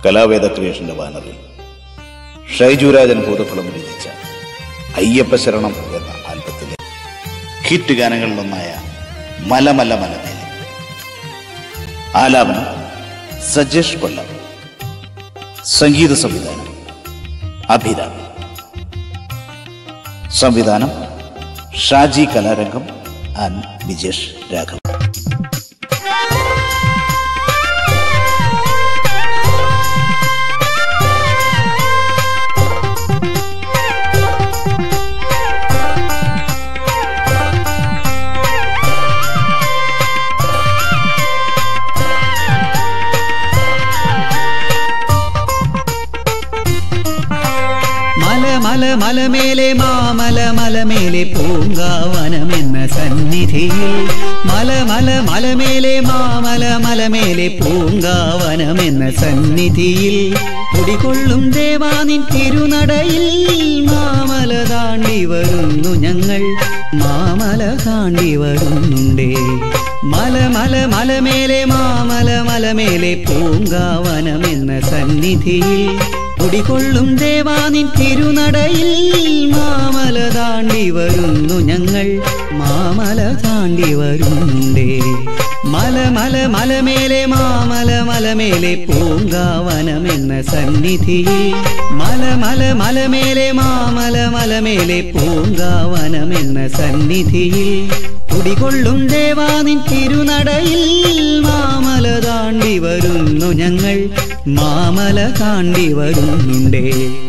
കലാവേദ ക്രിയേഷന്റെ ബാനറിൽ ഷൈജുരാജൻ ഭൂതക്കുളം രചിച്ച അയ്യപ്പ ശരണം എന്ന ആൽബത്തിലെ ഹിറ്റ് ഗാനങ്ങളിലൊന്നായ മല മല മലമേലെ ആലാപനം സജേഷ് കൊല്ലം സംഗീത സംവിധാനം അഭിരാമി സംവിധാനം ഷാജി കലാരംഗം ആൻഡ് വിജേഷ് രാഘവ് മല മല മലമേലെ മാമല മലമേലെ പൂങ്കാവനമെന്ന സന്നിധിയിൽ മല മല മലമേലെ മാമല മലമേലെ പൂങ്കാവനമെന്ന സന്നിധിയിൽ കുടികൊള്ളും ദേവാനിൻ തിരുനടയിൽ മാമല താണ്ടി വരുന്നു ഞങ്ങൾ മാമല താണ്ടി വരുന്നുണ്ടേ മല മല മലമേലെ മാമല മലമേലെ പൂങ്കാവനമെന്ന സന്നിധിയിൽ കുടികൊള്ളും ദേവാനിൻ തിരുനടയിൽ മാമല താണ്ടി വരുന്നു ഞങ്ങൾ മാമല താണ്ടി വരുന്നുണ്ടേ മല മല മലമേലെ മാമല മലമേലെ പൂങ്കാവനമെന്ന സന്നിധിയിൽ മല മല മലമേലെ മാമല മലമേലെ പൂങ്കാവനമെന്ന സന്നിധിയിൽ കുടികൊള്ളും ദേവാനിൻ തിരുനടയിൽ മാമല താണ്ടി വരുന്നു ഞങ്ങൾ മാമല താണ്ടി വരുന്നുണ്ടേ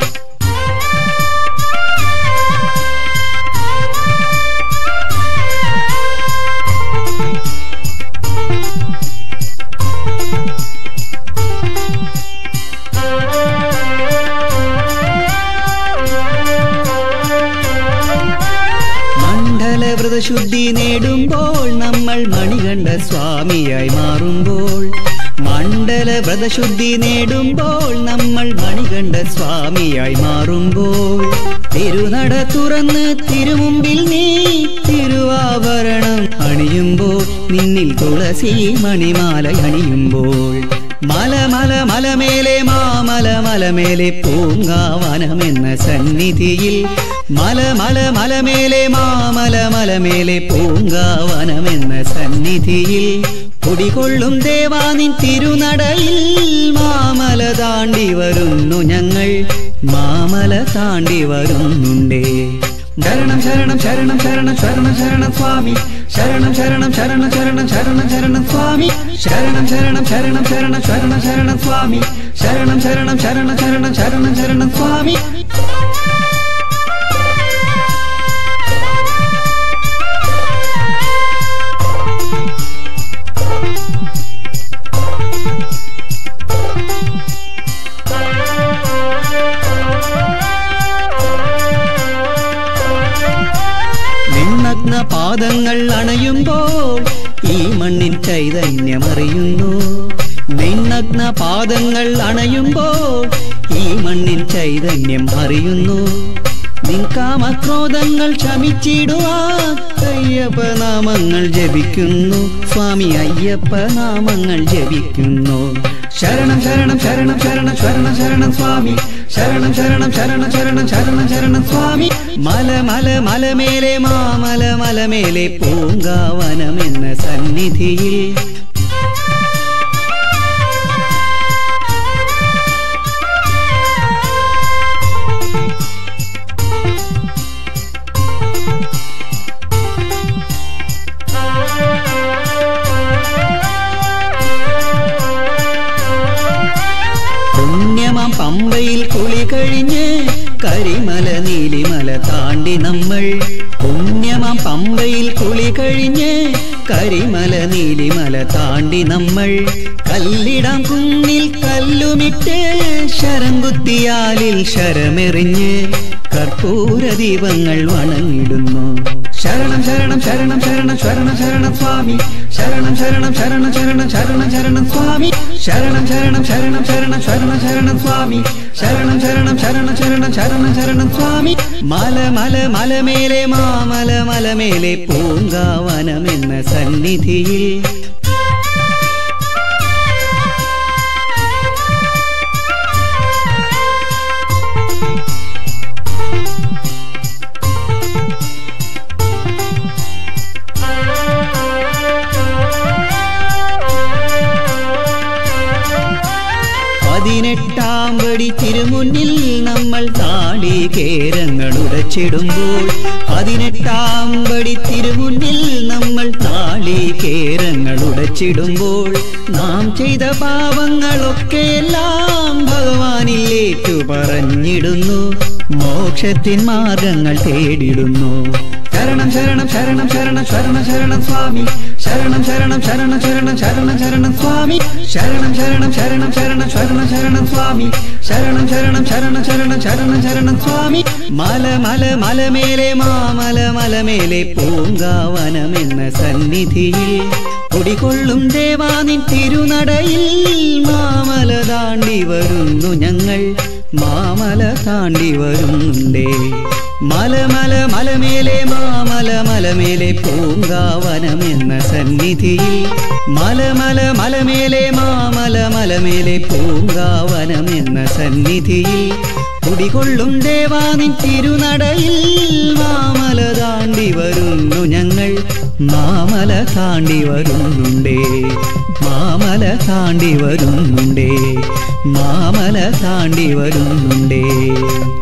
മണ്ഡല വ്രതശുദ്ധി നേടുമ്പോൾ നമ്മൾ മണികണ്ഠ സ്വാമിയായി മാറുമ്പോൾ മണ്ഡല വ്രതശുദ്ധി നേടുമ്പോൾ നമ്മൾ മണികണ്ഠ സ്വാമിയായി മാറുമ്പോൾ തിരുനട തുറന്ന് തിരുമുമ്പിൽ നീ തിരുവാഭരണം അണിയുമ്പോൾ നിന്നിൽ തുളസി മണിമാല അണിയുമ്പോൾ മല മല മലമേലെ മാമല മലമേലെ പൂങ്കാവനമെന്ന സന്നിധിയിൽ മല മല മലമേലെ മാമല മലമേലെ പൂങ്കാവനമെന്ന സന്നിധിയിൽ കുടികൊള്ളും ദേവാനിൻ തിരുനടയിൽ മാമല താണ്ടി വരുന്നു ഞങ്ങൾ മാമല താണ്ടി വരുന്നുണ്ടേ ശരണം ശരണം ശരണം ശരണം ശരണം ശരണം സ്വാമി ശരണം ശരണം ശരണം ശരണം ശരണം ശരണം സ്വാമി ശരണം ശരണം ശരണം ശരണം ശരണം ശരണം സ്വാമി ശരണം ശരണം ശരണം ശരണം ശരണം ശരണം സ്വാമി നിന്നഗ്ന പാദങ്ങൾ അണയുമ്പോൾ ഈ മണ്ണിൻ ചൈതന്യമറിയുന്നു നിന്നഗ്ന പാദങ്ങൾ അണയുമ്പോൾ ഈ മണ്ണിൻ ചൈതന്യം അറിയുന്നു നിൻകാമക്രോധങ്ങൾ ശമിച്ചിടുവാൻ അയ്യപ്പ നാമങ്ങൾ ജപിക്കുന്നു സ്വാമി അയ്യപ്പ നാമങ്ങൾ ജപിക്കുന്നു ശരണം ശരണം ശരണം ശരണം ശരണം ശരണം സ്വാമി ശരണം ശരണം ശരണം ശരണം ശരണം ശരണം സ്വാമി മല മല മലമേലെ മാമല മലമേലെ പൂങ്കാവനമെന്ന സന്നിധിയിൽ പുണ്യമാം പമ്പയിൽ കുളി കഴിഞ്ഞ് കരിമല നീലിമല താണ്ടി നമ്മൾ പുണ്യമാം പമ്പയിൽ കുളി കഴിഞ്ഞ് കരിമല നീലിമല താണ്ടി നമ്മൾ കല്ലിടാം കുന്നിൽ കല്ലുമിട്ട് ശരം കുത്തിയാലിൽ ശരമെറിഞ്ഞ് കർപ്പൂര ദീപങ്ങൾ വണങ്ങിടുന്നു ശരണം ശരണം ശരണം ശരണം ശരണം ശരണം സ്വാമി ശരണം ശരണം ശരണം ശരണം ശരണം ശരണം സ്വാമി ശരണം ശരണം ശരണം ശരണം ശരണം ശരണം സ്വാമി ശരണം ശരണം ശരണം ശരണം ശരണം ശരണം സ്വാമി മല മല മലമേലെ മാമല മലമേലെ പൂങ്കാവനമെന്ന സന്നിധിയിൽ പതിനെട്ടാം പടി തിരുമുന്നിൽ നമ്മൾ നാളികേരങ്ങൾ ഉടച്ചിടുമ്പോൾ പതിനെട്ടാം പടി തിരുമുന്നിൽ നമ്മൾ നാളികേരങ്ങൾ ഉടച്ചിടുമ്പോൾ നാം ചെയ്ത പാപങ്ങളൊക്കെ എല്ലാം ഭഗവാനിലേക്കു പറഞ്ഞിടുന്നു മോക്ഷത്തിൻ മാർഗങ്ങൾ തേടിടുന്നു ശരണം ശരണം ശരണം ശരണം ശരണം ശരണം സ്വാമി ശരണം ശരണം ശരണം ശരണം ശരണം ശരണം സ്വാമി ശരണം ശരണം ശരണം ശരണം ശരണം ശരണം സ്വാമി ശരണം ശരണം ശരണം ശരണം ശരണം ശരണം സ്വാമി മല മല മലമേലെ മാമല മലമേലെ പൂങ്കാവനമെന്ന സന്നിധിയിൽ കുടികൊള്ളും ദേവാനിൻ തിരുനടയിൽ മാമല താണ്ടി വരുന്നു ഞങ്ങൾ മാമല താണ്ടി വരുന്നുണ്ടേ മല മല മലമേലെ മാമല മലമേലെ പൂങ്കാവനമെന്ന സന്നിധിയിൽ മല മല മലമേലെ മാമല മലമേലെ പൂങ്കാവനമെന്ന സന്നിധിയിൽ കുടികൊള്ളും ദേവാനിൻ തിരുനടയിൽ മാമല താണ്ടി വരുന്നു ഞങ്ങൾ മാമല താണ്ടി വരുന്നുണ്ടേ മാമല താണ്ടി വരുന്നുണ്ടേ മാമല താണ്ടി വരുന്നുണ്ടേ